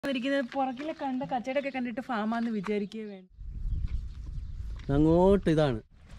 ഇരിക്കുന്നത് പുറകിലെ കണ്ട കച്ചവടമൊക്കെ കണ്ടിട്ട് ഫാമാന്ന് വിചാരിക്കുക വേണ്ട അങ്ങോട്ട് ഇതാണ്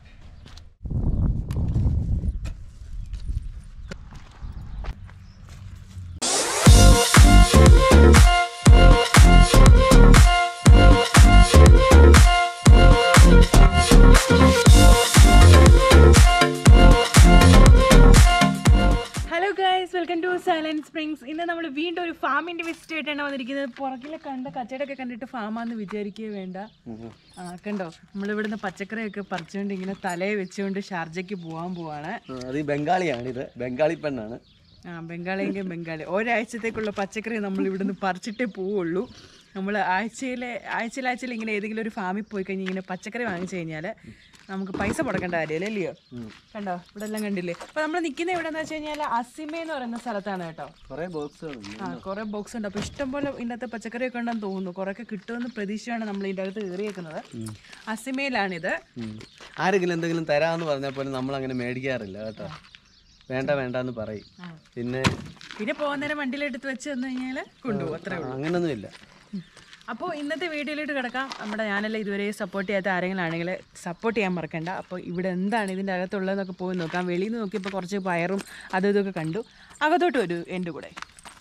hello guys welcome to silent springs ഇന്ന് നമ്മൾ വീണ്ടും ഒരു ഫാമിന്റെ വിസിറ്റ് ആയിട്ടാണ് വന്നിരിക്കുന്നത് പുറകിലെ കണ്ട കച്ചവടമൊക്കെ കണ്ടിട്ട് ഫാമാന്ന് വിചാരിക്കുക വേണ്ട ആ കണ്ടോ നമ്മളിവിടുന്ന് പച്ചക്കറിയൊക്കെ പറിച്ചുകൊണ്ട് ഇങ്ങനെ തലയെ വെച്ചുകൊണ്ട് ഷാർജയ്ക്ക് പോകാൻ പോവാണ് ആ, അത് ഈ ബംഗാളിയാണ് ഇത് ബംഗാളി പെണ്ണാണ് ആ ബംഗാളിയെങ്കിൽ ബംഗാളി ഒരാഴ്ചത്തേക്കുള്ള പച്ചക്കറി നമ്മൾ ഇവിടുന്ന് പറിച്ചിട്ടേ പോവുള്ളൂ നമ്മൾ ആഴ്ചയിലെ ആഴ്ചയിൽ ആഴ്ചയിൽ ഇങ്ങനെ ഏതെങ്കിലും ഒരു ഫാമിൽ പോയി കഴിഞ്ഞ് ഇങ്ങനെ പച്ചക്കറി വാങ്ങിച്ചു കഴിഞ്ഞാൽ നമുക്ക് പൈസ മുടക്കേണ്ട കാര്യമല്ലേ അല്ലയോ കണ്ടോ ഇവിടെ എല്ലാം കണ്ടില്ലേ അപ്പോൾ നമ്മൾ നിൽക്കുന്ന എവിടെ എന്ന് വെച്ച് കഴിഞ്ഞാൽ അസിമ എന്ന് പറയുന്ന സ്ഥലത്താണ് കേട്ടോ കുറേ ബോക്സുകളുണ്ട് ആ കുറേ ബോക്സ് ഉണ്ട് അപ്പോൾ ഇഷ്ടംപോലെ ഇതിനകത്ത് പച്ചക്കറിയൊക്കെ ഉണ്ടെന്ന് തോന്നുന്നു കുറേയൊക്കെ കിട്ടുമെന്ന് പ്രതീക്ഷയാണ് നമ്മൾ ഇതിൻ്റെ അകത്ത് കയറിയേക്കുന്നത് അസിമയിലാണിത് ഉം. ആരെങ്കിലും എന്തെങ്കിലും തരാമെന്ന് പറഞ്ഞാൽ പോലും നമ്മൾ അങ്ങനെ മേടിക്കാറില്ല കേട്ടോ വേണ്ട വേണ്ട എന്ന് പറയും ആ. പിന്നെ പിന്നെ പോകുന്നേരം വണ്ടിയിലെടുത്ത് വെച്ച് തന്നു കഴിഞ്ഞാൽ കൊണ്ടുപോകും അത്രേ ഉള്ളൂ അങ്ങനൊന്നുമില്ല അപ്പോൾ ഇന്നത്തെ വീഡിയോയിലോട്ട് കിടക്കാം നമ്മുടെ ചാനൽ ഇതുവരെ സപ്പോർട്ട് ചെയ്യാത്ത ആരെങ്കിലും ആണെങ്കിൽ സപ്പോർട്ട് ചെയ്യാൻ മറക്കണ്ട അപ്പോൾ ഇവിടെ എന്താണ് ഇതിൻ്റെ അകത്തുള്ളതെന്നൊക്കെ പോയി നോക്കാം വെളിയിൽ നിന്ന് നോക്കിയപ്പോൾ കുറച്ച് പയറും അതും ഇതൊക്കെ കണ്ടു അകത്തോട്ട് വരൂ എൻ്റെ കൂടെ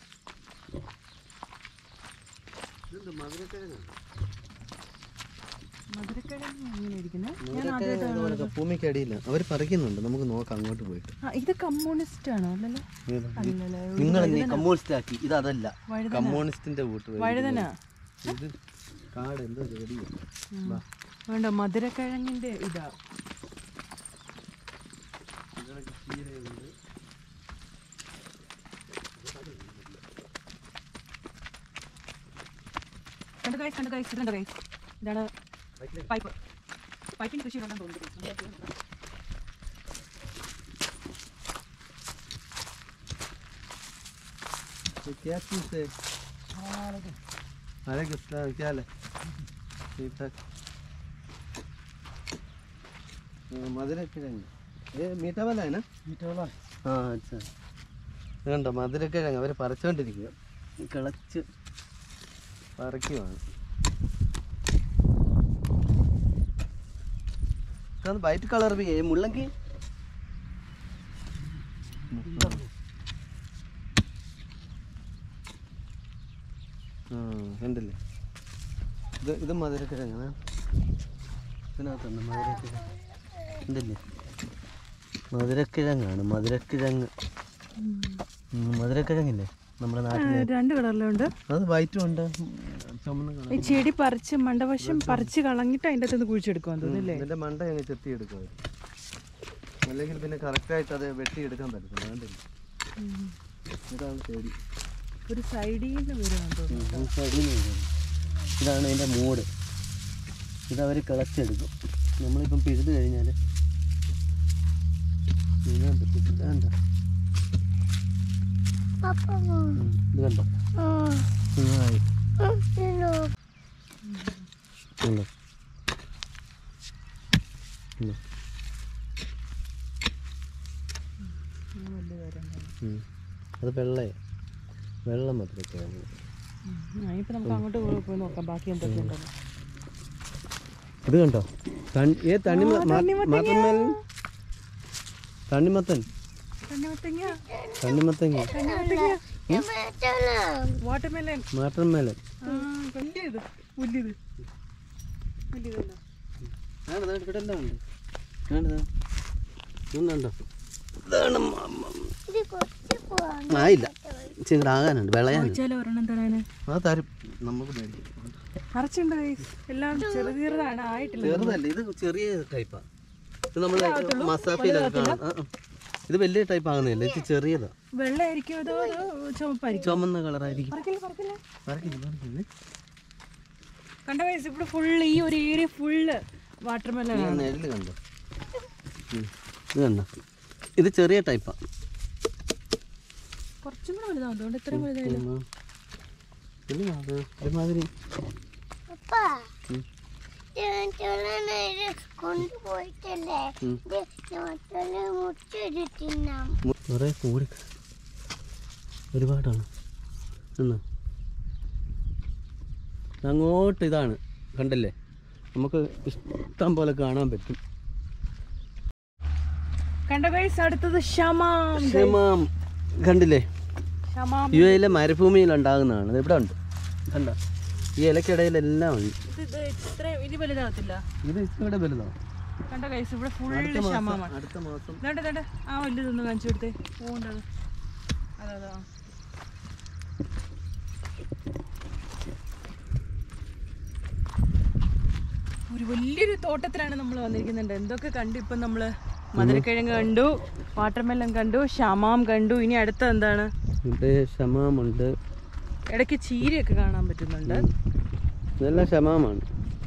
മധുരക്കിഴങ്ങ് എങ്ങനെ ഇരിക്കുന്നത് ഭൂമിക്കടിയില്ല അവർ പറിക്കുന്നുണ്ട് നമുക്ക് നോക്കാം അങ്ങോട്ട് പോയിട്ട് ആ ഇത് കമ്മ്യൂണിസ്റ്റ് ആണോ അല്ലല്ലോ അല്ലല്ലോ നിങ്ങൾ നീ കമ്മ്യൂണിസ്റ്റ് ആക്കി ഇത് അതല്ല വഴുതന. കമ്മ്യൂണിസ്റ്റിന്റെ കൂട്ട് വരും. വഴുതന ഇത് കാട് എന്തോ ചെടിയാ വേണ്ട മധുരക്കിഴങ്ങിൻ്റെ ഇതാ കണ്ടു കൈസ് കണ്ടു കൈസ് കണ്ടു കൈസ് ഇതാണ് പൈപ്പ് പൈപ്പിന് കൃഷി ഉണ്ടെന്ന് തോന്നുന്നു तो क्या चीज़ है अरे कितना क्या हाल है ठीक ठाक മധുരക്കിഴങ്ങ് ഏ മീറ്റ വല ആണ് മീറ്റ വല ആ അച്ഛാ ഇത് കണ്ടോ മധുരക്കിഴങ്ങ് അവർ പറിച്ചുകൊണ്ടിരിക്കുക കിളച്ച് പറിക്കുവാണ് വൈറ്റ് കളർ भी है മുള്ളങ്കി ഉണ്ടല്ലേ ഇത് ഇത് മധുരക്കിഴങ്ങാണ് ഇതിനകത്തുണ്ട് മധുരക്കിഴങ്ങ് ഉണ്ടല്ലേ മധുരക്കിഴങ്ങാണ് മധുരക്കിഴങ്ങ് ഉം, മധുരക്കിഴങ്ങില്ലേ നമ്മുടെ നാട്ടിലെ രണ്ട് കളറിലുണ്ട് അത് വൈറ്റും ഉണ്ട് ചുമന്ന കളർ ഈ ചെടി പറിച്ച് മണ്ടവശം പറിച്ച് കളഞ്ഞിട്ട് അതിൻ്റെ അകത്തുനിന്ന് കുഴിച്ചെടുക്കുമെന്ന് തോന്നുന്നു ഇതിന്റെ മണ്ട ഞങ്ങൾ ചെത്തിയെടുക്കും അവര്. അല്ലെങ്കിൽ പിന്നെ കറക്റ്റായിട്ട് അത് വെട്ടിയെടുക്കാൻ പറ്റത്തില്ല കണ്ടില്ലേ ഇതാണ് പേടി ഒരു സൈഡിൽ നിന്ന് വരുമെന്ന് തോന്നുന്നു ഉം, സൈഡിൽ നിന്ന് വരുന്നത്. ഇതാണ് അതിൻ്റെ മൂട് ഇതവർ കിളച്ചെടുക്കും നമ്മളിപ്പം പിഴുത് കഴിഞ്ഞാൽ ചെയ്യാൻ പറ്റും ഇത് കണ്ടോ ഉം, ഇത് കണ്ടോ നന്നായി കണ്ടോ? കണ്ടോ? ഉം. അത് വെള്ളയെ വെള്ളം മധുരക്കിഴങ്ങ് ഇപ്പം നമുക്ക് അങ്ങോട്ട് പോയി പോയി നോക്കാം ബാക്കി എന്തൊക്കെയുണ്ടെന്ന് ഇത് കണ്ടോ തൺ- ഏ തണ്ണിമ- മ- മത്തൻ തണ്ണിമത്തൻ തണ്ണിമത്തങ്ങ തണ്ണിമത്തങ്ങ വാട്ടർമെലൻ മാട്ടൻ മേലൻ വലിയത് വലിയത് വലിയതല്ലോ ഇവിടെ എല്ലാം ഉണ്ട് കണ്ടോ ഇതുണ്ടോ ആയില്ല ഇച്ചിരി ആകാനുണ്ട് വിളയാനുണ്ട് ചോദിച്ചാലോ ഒരെണ്ണം തരാന് ആ തരും നമുക്ക് മേടിക്കും നിറച്ചുണ്ട് guys. എല്ലാം ചെറു ചെറുതാണ് ആയിട്ടില്ല ചെറുതല്ല ഇത് ചെറിയ ടൈപ്പാ ഇത് നമ്മൾ മസാഫയിലൊക്കെ കാണും ആ, ആ. ഇത് വലിയ ടൈപ്പ് ആകുന്നില്ല ഇത് ചെറിയതാ വെള്ളമായിരിക്കും അതോ അതോ ചുമപ്പായിരിക്കും ചുമന്ന കളറായിരിക്കും പറക്കില്ല പറക്കില്ല പറക്കില്ല പറക്കില്ല കണ്ട വയസ്സ് ഇവിടെ ഫുള്ള് ഈ ഒരു ഏരിയ ഫുള്ള് വാട്ടർമെലൻ ഈ നെല്ല് കണ്ടോ ഉം. ഇത് കണ്ടോ ഇത് ചെറിയ ടൈപ്പാ കുറച്ചും കൂടെ വലുതാവും അതുകൊണ്ട് ഇത്രയും വലുതായില്ല ഒരുമാതിരി കൊണ്ടുപോയിട്ടല്ലേ മുറ്റൊരു തിന്നാം കുറേ കൂടി ഒരുപാടാണ് എന്നാ അങ്ങോട്ട് ഇതാണ് കണ്ടില്ലേ നമുക്ക് ഇഷ്ടം പോലെ കാണാൻ പറ്റും കണ്ട ഗൈസ് അടുത്തത് ഷമാം ക്ഷമാം കണ്ടില്ലേ ഷമാം യു എയിലെ മരുഭൂമിയിൽ ഉണ്ടാകുന്നതാണ് ഇത് ഇവിടെ ഉണ്ട് കണ്ട ഈ ഇലക്കിടയിലെല്ലാം ഉണ്ട് ഇത് ഇത് ഇത്ര ഇനി വലുതാകത്തില്ല ഇത് ഇവിടെ വലുതാണ് കണ്ട ഗൈസ് ഇവിടെ ഫുള്ള് ഷമാമാണ് അടുത്ത മാസം ഇതാണ്ട് ഇതാണ്ട് ആ വലുതൊന്ന് കാണിച്ചു കൊടുത്തേ പോകണ്ടത് അതെ അതെ ആ. ഒരു വലിയൊരു തോട്ടത്തിലാണ് നമ്മൾ വന്നിരിക്കുന്നുണ്ട് എന്തൊക്കെ കണ്ടു ഇപ്പം നമ്മൾ മധുരക്കിഴങ്ങ് കണ്ടു വാട്ടർമെലൻ കണ്ടു ഷമാം കണ്ടു ഇനി അടുത്ത എന്താണ് ഇവിടെ ഷമാമുണ്ട് ഇടയ്ക്ക് ചീരയൊക്കെ കാണാൻ പറ്റുന്നുണ്ട് ഇതെല്ലാം ഷമാമാണ്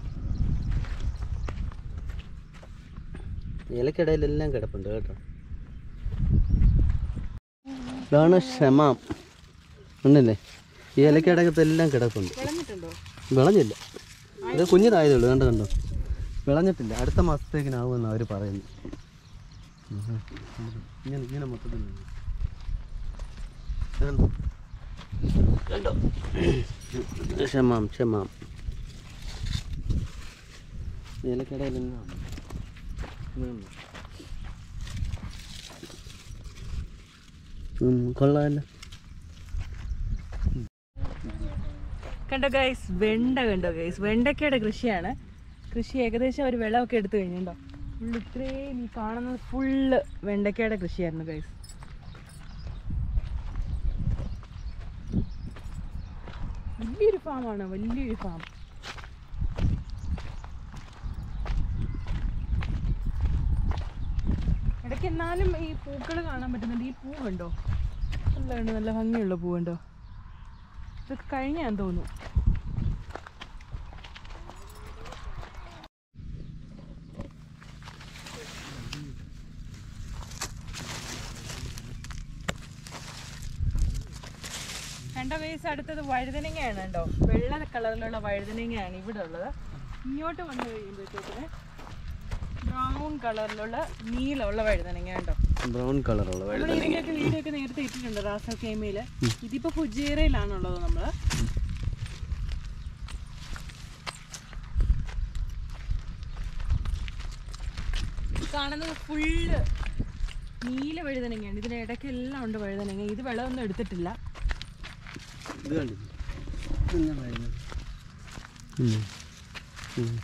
ഇലക്കിടയിലെല്ലാം കിടപ്പുണ്ട് കേട്ടോ ഇതാണ് ഷമാം ഉണ്ടല്ലേ ഈ ഇലക്കിടകത്തെല്ലാം കിടപ്പുണ്ട് വിളഞ്ഞിട്ടുണ്ടോ വിളഞ്ഞില്ല ഇത് കുഞ്ഞിതായതേ ഉള്ളൂ കണ്ടോ കണ്ടോ വിളഞ്ഞിട്ടില്ല അടുത്ത മാസത്തേക്കിനാവുമെന്ന് അവർ പറയുന്നു ഉം. ഇങ്ങനെ ഇങ്ങനെ മൊത്തത്തിൽ ഉണ്ട്. കണ്ടോ? കണ്ടോ ക്ഷമാം ക്ഷമാം ഏലക്കടയിൽ നിന്നാണ് കൊള്ളാമല്ലോ കണ്ടോ ഗൈസ് വെണ്ട കണ്ടോ ഗൈസ് വെണ്ടക്കയുടെ കൃഷിയാണ് കൃഷി ഏകദേശം അവർ വെള്ളമൊക്കെ എടുത്തു കഴിഞ്ഞുണ്ടോ ഫുള്ള് ഇത്രയും ഈ കാണുന്നത് ഫുള്ള് വെണ്ടക്കയുടെ കൃഷിയായിരുന്നു ഗൈസ് വലിയൊരു ഫാമാണ് വലിയൊരു ഫാം ഇടയ്ക്ക് എന്നാലും ഈ പൂക്കൾ കാണാൻ പറ്റുന്നുണ്ട് ഈ പൂ കണ്ടോ നല്ല കണ്ടോ നല്ല ഭംഗിയുള്ള പൂ കണ്ടോ ഇതൊക്കെ കഴിഞ്ഞാന്ന് തോന്നുന്നു കണ്ട വേസ് അടുത്തത് വഴുതനങ്ങയാണ് കേട്ടോ വെള്ള കളറിലുള്ള വഴുതനങ്ങയാണ് ഇവിടെ ഉള്ളത് ഇങ്ങോട്ട് വന്നു കഴിയുമ്പോഴത്തേക്കിന് ബ്രൗൺ കളറിലുള്ള നീലമുള്ള വഴുതനങ്ങ കേട്ടോ ബ്രൗൺ കളറുള്ള നമ്മൾ ഇതിന്റെയൊക്കെ വീഡിയോ ഒക്കെ നേരത്തെ ഇട്ടിട്ടുണ്ട് റാസൽ കേമയില് ഇതിപ്പോ ഫുജീറയിലാണുള്ളത് നമ്മള് ഈ കാണുന്നത് ഫുള്ള് നീല വഴുതനങ്ങയാണ് ഇതിന്റെ ഇടയ്ക്ക് എല്ലാം ഉണ്ട് വഴുതനങ്ങ ഇത് വെള്ളമൊന്നും എടുത്തിട്ടില്ല ഇത് കണ്ടില്ലേ ഇതെന്നാ പറയുന്നത്? ഉം. ഉം.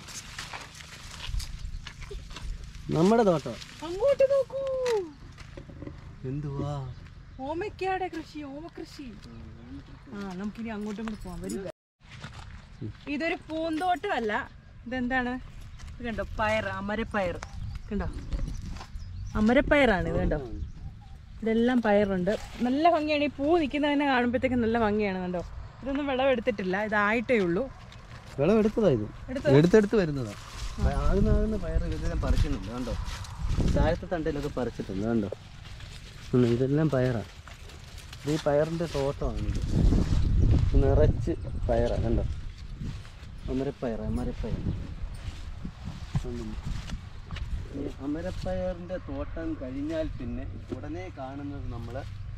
നമ്മുടെ തോട്ടം അങ്ങോട്ട് നോക്കൂ എന്തുവാ ഓമയ്ക്കാടെ കൃഷി ഓമകൃഷി ആ നമുക്കിനി അങ്ങോട്ടും കൂടി പോവാം വരിക ഇതൊരു പൂന്തോട്ടമല്ല ഇതെന്താണ് ഇത് കണ്ടോ പയർ അമരപ്പയർ കണ്ടോ അമരപ്പയറാണ് ഇത് കണ്ടോ ഇതെല്ലാം പയറുണ്ട് നല്ല ഭംഗിയാണ് ഈ പൂ നിൽക്കുന്നതന്നെ കാണുമ്പോഴത്തേക്ക് നല്ല ഭംഗിയാണ് കണ്ടോ ഇതൊന്നും വിളവ് എടുത്തിട്ടില്ല ഇതായിട്ടേ ഉള്ളൂ വിളം എടുത്തതാ ഇത് എടുത്തോ? എടുത്തെടുത്ത് വരുന്നതാ ആകുന്ന ആകുന്ന പയർ ഇതെല്ലാം പറിക്കുന്നുണ്ട് കണ്ടോ താഴത്തെ തണ്ടയിലൊക്കെ പറിച്ചിട്ടുണ്ട് കണ്ടോ ഉം, ഇതെല്ലാം പയറാ ഇത് ഈ പയറിൻ്റെ തോട്ടമാണിത് നിറച്ച് പയറാ കണ്ടോ അമരപ്പയർ അമരപ്പയർ കണ്ടില്ലേ? ഈ അമരപ്പയറിൻ്റെ തോട്ടം കഴിഞ്ഞാൽ പിന്നെ ഉടനെ കാണുന്നത് നമ്മൾ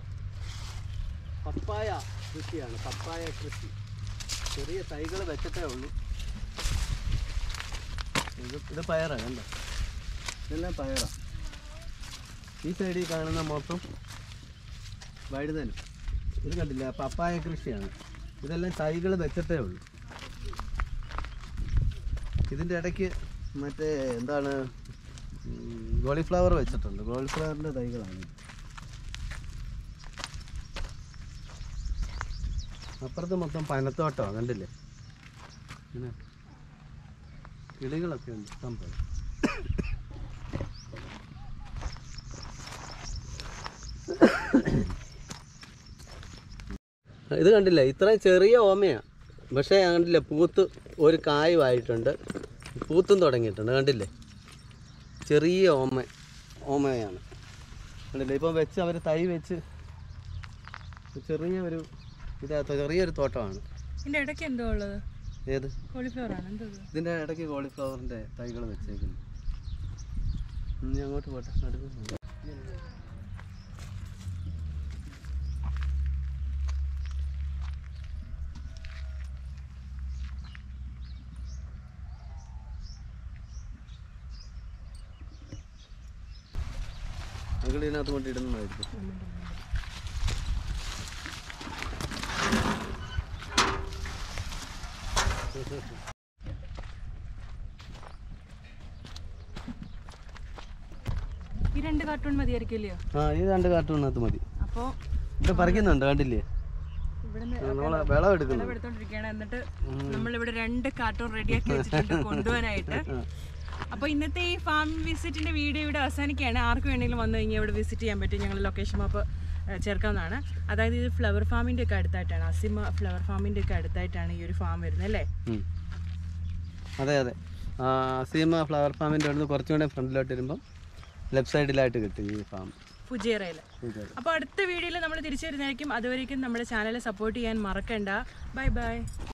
പപ്പായ കൃഷിയാണ് പപ്പായ കൃഷി ചെറിയ തൈകൾ വെച്ചിട്ടേ ഉള്ളൂ ഇത് ഇത് പയറാ കണ്ടോ ഇതെല്ലാം പയറാ ഈ സൈഡിൽ കാണുന്ന മൊത്തം വഴുതനം ഇത് കണ്ടില്ല പപ്പായ കൃഷിയാണ് ഇതെല്ലാം തൈകൾ വെച്ചിട്ടേ ഉള്ളൂ ഇതിൻ്റെ ഇടയ്ക്ക് മറ്റേ എന്താണ് ഗോളിഫ്ലവർ വെച്ചിട്ടുണ്ട് ഗോളിഫ്ലവറിൻ്റെ തൈകളാണ് ഇത്. അപ്പുറത്ത് മൊത്തം പനത്തോട്ടമാണ് കണ്ടില്ലേ ഇങ്ങനെ കിളികളൊക്കെ ഉണ്ട് ഇഷ്ടം പോലെ ഇത് കണ്ടില്ലേ ഇത്രയും ചെറിയ ഓമയാണ് പക്ഷേ കണ്ടില്ലേ പൂത്ത് ഒരു കായുമായിട്ടുണ്ട് പൂത്തും തുടങ്ങിയിട്ടുണ്ട് കണ്ടില്ലേ ചെറിയ ഓമ ഓമയാണ് കണ്ടില്ലേ ഇപ്പം വെച്ച് അവർ തൈ വെച്ച് ചെറിയ ഒരു ഇതാ ചെറിയൊരു തോട്ടമാണ് ഇതിന്റെ ഇടയ്ക്ക് എന്തോ ഉള്ളത് ഏത് കോളിഫ്ലവർ ആണ് എന്തോ ഇത്? ഇതിൻ്റെ ഇടയ്ക്ക് കോളിഫ്ലവറിൻ്റെ തൈകൾ വെച്ചേക്കുന്നു ഇനി അങ്ങോട്ട് പോട്ടെ നടുക്ക് നിങ്ങൾ ഇതിനകത്ത് കൊണ്ട് ഇടുന്നതായിരിക്കും ഈ രണ്ട് കാർട്ടൂൺ മതിയായിരിക്കില്ലയോ ആ ഈ രണ്ട് കാർട്ടൂണിനകത്ത് മതി അപ്പോൾ ഇവിടെ പറിക്കുന്നുണ്ട് കണ്ടില്ലേ ഇവിടുന്ന് നമ്മളെ വിളം എടുക്കുന്നു എടുത്തോണ്ടിരിക്കുകയാണ് എന്നിട്ട് നമ്മളിവിടെ രണ്ട് കാർട്ടൂൺ റെഡിയാക്കി വെച്ചിട്ടുണ്ട് കൊണ്ടുപോകാനായിട്ട് അപ്പോൾ ഇന്നത്തെ ഈ ഫാം വിസിറ്റിന്റെ വീഡിയോ ഇവിടെ അവസാനിക്കുകയാണ് ആർക്ക് വേണമെങ്കിലും വന്നു കഴിഞ്ഞാൽ ഇവിടെ വിസിറ്റ് ചെയ്യാൻ പറ്റും ഞങ്ങൾ ലൊക്കേഷൻ മാപ്പ് ചേർക്കാവുന്നതാണ് അതായത് ഇത് ഫ്ലവർ ഫാമിൻ്റെ ഒക്കെ അടുത്തായിട്ടാണ് അസിമ ഫ്ലവർ ഫാമിൻ്റെ ഒക്കെ അടുത്തായിട്ടാണ് ഈ ഒരു ഫാം വരുന്നത് അല്ലേ ഉം. അതെ അതെ ആ, സീമ ഫ്ലവർ ഫാമിൻ്റെ അവിടുന്ന് കുറച്ചും കൂടെ ഫ്രണ്ടിലോട്ട് വരുമ്പം ലെഫ്റ്റ് സൈഡിലായിട്ട് കിട്ടും ഈ ഫാം ഫുജേറയിൽ അപ്പോൾ അടുത്ത വീഡിയോയിൽ നമ്മൾ തിരിച്ചു വരുന്നതായിരിക്കും അതുവരേക്കും നമ്മുടെ ചാനൽ സപ്പോർട്ട് ചെയ്യാൻ മറക്കണ്ട ബൈ ബൈ